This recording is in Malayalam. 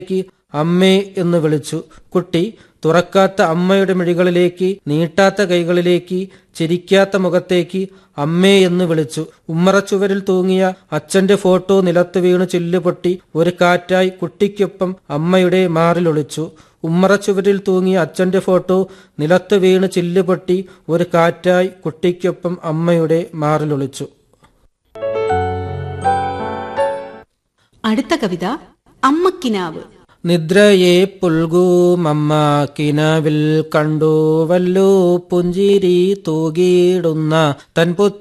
ലേക്ക് അമ്മേ എന്ന് വിളിച്ചു കുട്ടി തുറക്കാത്ത അമ്മയുടെ മിഴികളിലേക്ക് നീട്ടാത്ത കൈകളിലേക്ക് ചിരിക്കാത്ത മുഖത്തേക്ക് അമ്മേ എന്ന് വിളിച്ചു ഉമ്മറച്ചുവരിൽ തൂങ്ങിയ അച്ഛന്റെ ഫോട്ടോ നിലത്ത് വീണ് ചില്ലുപൊട്ടി ഒരു കാറ്റായി കുട്ടിക്കൊപ്പം അമ്മയുടെ മാറിലൊളിച്ചു ഉമ്മറച്ചുവരിൽ തൂങ്ങിയ അച്ഛന്റെ ഫോട്ടോ നിലത്ത് വീണ് ചില്ലുപൊട്ടി ഒരു കാറ്റായി കുട്ടിക്കൊപ്പം അമ്മയുടെ മാറിലൊളിച്ചു അടുത്ത കവിത അമ്മക്കിനാവ് നിദ്രയെ പുൽകൂമമ്മ കിനാവിൽ കണ്ടു വല്ലോ പുഞ്ചിരി തൂകിയിടുന്ന തൻപുത്ര